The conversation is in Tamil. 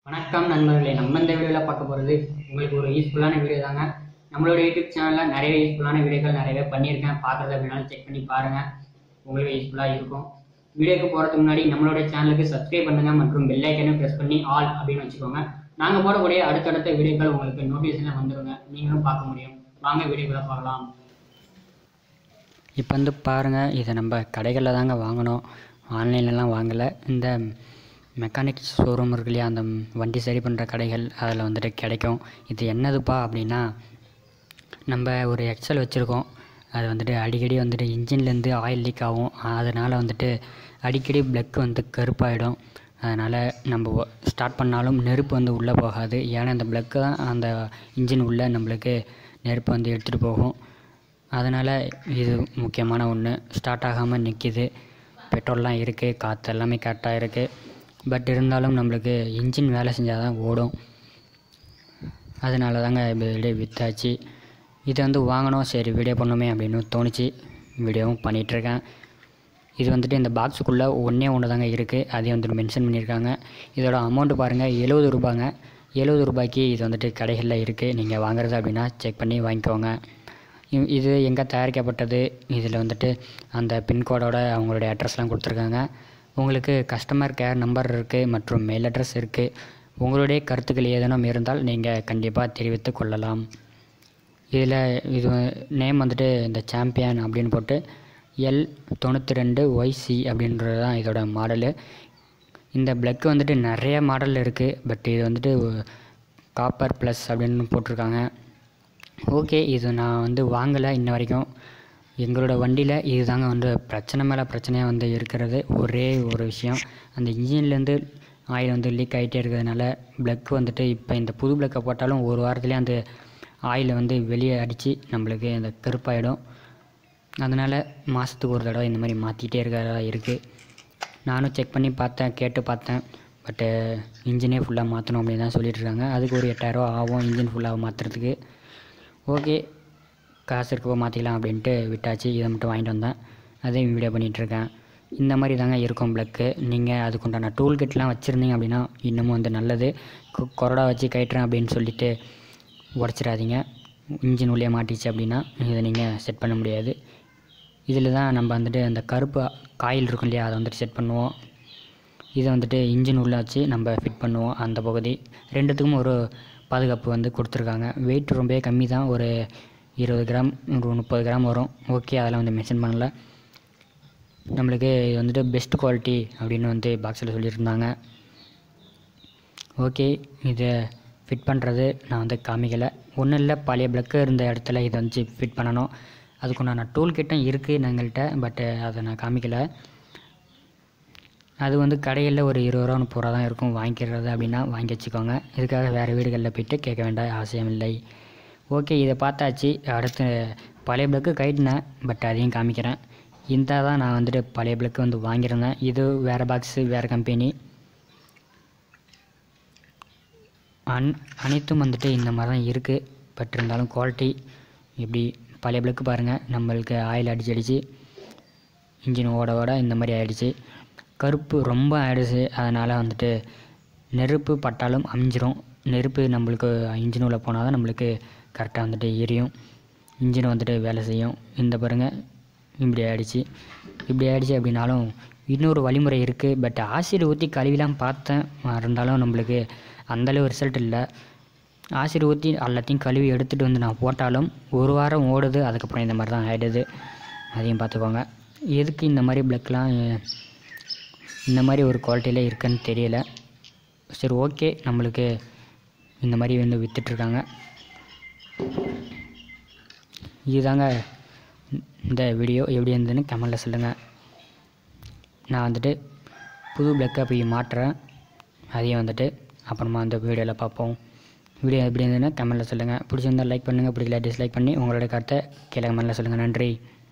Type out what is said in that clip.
வணக்கம் நண்பர்களே நம்ம இந்த வீடியோவில் பார்க்க போகிறது உங்களுக்கு ஒரு யூஸ்ஃபுல்லான வீடியோ தாங்க நம்மளோட யூடியூப் சேனலில் நிறைய யூஸ்ஃபுல்லான வீடியோக்கள் நிறையவே பண்ணியிருக்கேன் பார்க்குறது அப்படின்னாலும் செக் பண்ணி பாருங்கள் உங்களுக்கு யூஸ்ஃபுல்லாக இருக்கும் வீடியோக்கு போகிறதுக்கு முன்னாடி நம்மளோட சேனலுக்கு சப்ஸ்கிரைப் பண்ணுங்கள் மற்றும் பெல் ஐக்கனை ப்ரெஸ் பண்ணி ஆல் அப்படின்னு வச்சுக்கோங்க நாங்கள் போடக்கூடிய அடுத்தடுத்த வீடியோக்கள் உங்களுக்கு நோட்டிஃபிகேஷனில் வந்துருங்க நீங்களும் பார்க்க முடியும் வாங்க வீடியோக்களை பார்க்கலாம் இப்போ வந்து பாருங்கள் இதை நம்ம கடைகளில் தாங்க வாங்கினோம் ஆன்லைன்லலாம் வாங்கலை இந்த மெக்கானிக் ஷோரூம் இருக்கு இல்லையா அந்த வண்டி சரி பண்ணுற கடைகள் அதில் வந்துட்டு கிடைக்கும் இது என்னதுப்பா அப்படின்னா நம்ம ஒரு எக்ஸல் வச்சுருக்கோம் அது வந்துட்டு அடிக்கடி வந்துட்டு இன்ஜின்லேருந்து ஆயில் லீக் ஆகும் அதனால் வந்துட்டு அடிக்கடி ப்ளக் வந்து கருப்பாயிடும் அதனால் நம்ம ஸ்டார்ட் பண்ணாலும் நெருப்பு வந்து உள்ளே போகாது ஏன்னா இந்த ப்ளக்கு தான் அந்த இன்ஜின் உள்ளே நம்மளுக்கு நெருப்பு வந்து எடுத்துகிட்டு போகும் அதனால் இது முக்கியமான ஒன்று ஸ்டார்ட் ஆகாமல் நிற்கிது பெட்ரோல்லாம் இருக்குது காற்று எல்லாமே கரெக்டாக இருக்குது பட் இருந்தாலும் நம்மளுக்கு இன்ஜின் வேலை செஞ்சால் தான் ஓடும் அதனால தாங்க வீடியோ விற்றாச்சு இதை வந்து வாங்கணும் சரி வீடியோ பண்ணுமே அப்படின்னு தோணுச்சு வீடியோவும் பண்ணிகிட்ருக்கேன் இது வந்துட்டு இந்த பாக்ஸுக்குள்ளே ஒன்றே ஒன்று தாங்க இருக்குது அதையும் வந்துட்டு மென்ஷன் பண்ணியிருக்காங்க இதோட அமௌண்ட்டு பாருங்கள் எழுபது ரூபாங்க எழுபது ரூபாய்க்கு இது வந்துட்டு கடைகளில் இருக்குது நீங்கள் வாங்குறது அப்படின்னா செக் பண்ணி வாங்கிக்கோங்க இ- இது எங்கே தயாரிக்கப்பட்டது இதில் வந்துட்டு அந்த பின்கோடோட அவங்களுடைய அட்ரஸ்லாம் கொடுத்துருக்காங்க உங்களுக்கு கஸ்டமர் கேர் நம்பர் இருக்குது மற்றும் மெயில் அட்ரஸ் இருக்குது உங்களுடைய கருத்துக்கள் ஏதேனும் இருந்தால் நீங்கள் கண்டிப்பாக தெரிவித்து கொள்ளலாம் இதில் இது நேம் வந்துட்டு இந்த சாம்பியன் அப்படின்னு போட்டு எல் தொண்ணூற்றி ரெண்டு ஒய்சி அப்படின்றது தான் இதோட மாடலு இந்த ப்ளக்கு வந்துட்டு நிறைய மாடல் இருக்குது பட் இது வந்துட்டு காப்பர் ப்ளஸ் அப்படின்னு போட்டிருக்காங்க ஓகே இது நான் வந்து வாங்கலை இன்ன வரைக்கும் எங்களோட வண்டியில் இதுதாங்க வந்து பிரச்சனை மேலே பிரச்சனையாக வந்து இருக்கிறது ஒரே ஒரு விஷயம் அந்த இன்ஜின்லேருந்து ஆயில் வந்து லீக் ஆகிட்டே இருக்கிறதுனால ப்ளக் வந்துட்டு இப்போ இந்த புது ப்ளக்கை போட்டாலும் ஒரு வாரத்துலேயே அந்த ஆயிலை வந்து வெளியே அடித்து நம்மளுக்கு அந்த கருப்பாயிடும் அதனால் மாதத்துக்கு ஒரு தடவை இந்த மாதிரி மாற்றிக்கிட்டே இருக்கிறதா இருக்குது நானும் செக் பண்ணி பார்த்தேன் கேட்டு பார்த்தேன் பட்டு இன்ஜினே ஃபுல்லாக மாற்றணும் அப்படின்னு தான் சொல்லிட்டு இருக்காங்க அதுக்கு ஒரு எட்டாயிரரூவா ஆகும் இன்ஜின் ஃபுல்லாக மாற்றுறதுக்கு ஓகே காசு இருக்கப்போ மாற்றிக்கலாம் அப்படின்ட்டு விட்டாச்சு இதை மட்டும் வாங்கிட்டு வந்தேன் அதையும் வீடியோ பண்ணிகிட்ருக்கேன் இந்த மாதிரி தாங்க இருக்கும் ப்ளக்கு நீங்கள் அதுக்குண்டான டூல் கிட்லாம் வச்சுருந்தீங்க அப்படின்னா இன்னமும் வந்து நல்லது கொ- கொரடா வச்சு கட்டுறேன் அப்படின்னு சொல்லிட்டு உடச்சிடாதீங்க இன்ஜின் உள்ளே மாட்டிச்சு அப்படின்னா இதை நீங்கள் செட் பண்ண முடியாது இதில் தான் நம்ம வந்துட்டு அந்த கருப்பு காயில் இருக்கும் இல்லையா அதை வந்துட்டு செட் பண்ணுவோம் இதை வந்துட்டு இன்ஜின் உள்ளே வச்சு நம்ம ஃபிட் பண்ணுவோம் அந்த பகுதி ரெண்டுத்துக்கும் ஒரு பாதுகாப்பு வந்து கொடுத்துருக்காங்க வெயிட் ரொம்பவே கம்மி தான் ஒரு இருபது கிராம் ஒரு முப்பது கிராம் வரும் ஓகே அதெல்லாம் வந்து மென்ஷன் பண்ணல நம்மளுக்கு இது வந்துட்டு பெஸ்ட் குவாலிட்டி அப்படின்னு வந்து பாக்ஸில் சொல்லியிருந்தாங்க ஓகே இதை ஃபிட் பண்ணுறது நான் வந்து காமிக்கலை ஒன்றும் இல்லை பழைய ப்ளக்கு இருந்த இடத்துல இதை வந்து ஃபிட் பண்ணணும் அதுக்குண்டான டூல் கிட்டும் இருக்குது எங்கள்கிட்ட பட்டு அதை நான் காமிக்கலை அது வந்து கடைகளில் ஒரு இருபது ரூபா முப்பது ரூபா தான் இருக்கும் வாங்கிக்கிறது அப்படின்னா வாங்கி வச்சுக்கோங்க இதுக்காக வேறு வீடுகளில் போயிட்டு கேட்க வேண்டிய அவசியம் இல்லை ஓகே இதை பார்த்தாச்சு அடுத்து பழைய ப்ளக்கு கைட்டினேன் பட் அதையும் காமிக்கிறேன் இந்த தான் நான் வந்துட்டு பழைய ப்ளக்கு வந்து வாங்கியிருந்தேன் இது வேறு பாக்ஸு வேறு கம்பெனி அன் அனைத்தும் வந்துட்டு இந்த மாதிரி தான் இருக்குது பட் இருந்தாலும் குவாலிட்டி எப்படி பழைய ப்ளக்கு பாருங்கள் நம்மளுக்கு ஆயில் அடிச்சு அடித்து இன்ஜின் ஓட ஓட இந்த மாதிரி ஆயிடுச்சு கருப்பு ரொம்ப ஆயிடுச்சு அதனால் வந்துட்டு நெருப்பு பட்டாலும் அமிஞ்சிரும் நெருப்பு நம்மளுக்கு இன்ஜின் உள்ள போனால் தான் நம்மளுக்கு கரெக்டாக வந்துட்டு எரியும் இன்ஜின் வந்துட்டு வேலை செய்யும் இந்த பாருங்க இப்படி ஆயிடுச்சு இப்படி ஆயிடுச்சு அப்படின்னாலும் இன்னொரு வழிமுறை இருக்குது பட் ஆசிட் ஊற்றி கழுவிலாம் பார்த்தேன் இருந்தாலும் நம்மளுக்கு அந்தளவு ரிசல்ட் இல்லை ஆசிட் ஊற்றி எல்லாத்தையும் கழுவி எடுத்துகிட்டு வந்து நான் போட்டாலும் ஒரு வாரம் ஓடுது அதுக்கப்புறம் இந்த மாதிரி தான் ஆகிடுது அதையும் பார்த்துக்கோங்க எதுக்கு இந்த மாதிரி ப்ளக்லாம் இந்த மாதிரி ஒரு குவாலிட்டியில் இருக்குன்னு தெரியல சரி ஓகே நம்மளுக்கு இந்த மாதிரி வந்து விற்றுட்ருக்காங்க இதுதாங்க இந்த வீடியோ எப்படி இருந்ததுன்னு கமெண்டில் சொல்லுங்கள் நான் வந்துட்டு புது ப்ளக்கை போய் மாட்டுறேன் அதையும் வந்துட்டு அப்புறமா அந்த வீடியோவில் பார்ப்போம் வீடியோ எப்படி இருந்ததுன்னு கமெண்டில் சொல்லுங்கள் பிடிச்சிருந்தா லைக் பண்ணுங்கள் பிடிக்கல டிஸ்லைக் பண்ணி உங்களோட கருத்தை கீழே கமெண்டில் சொல்லுங்கள் நன்றி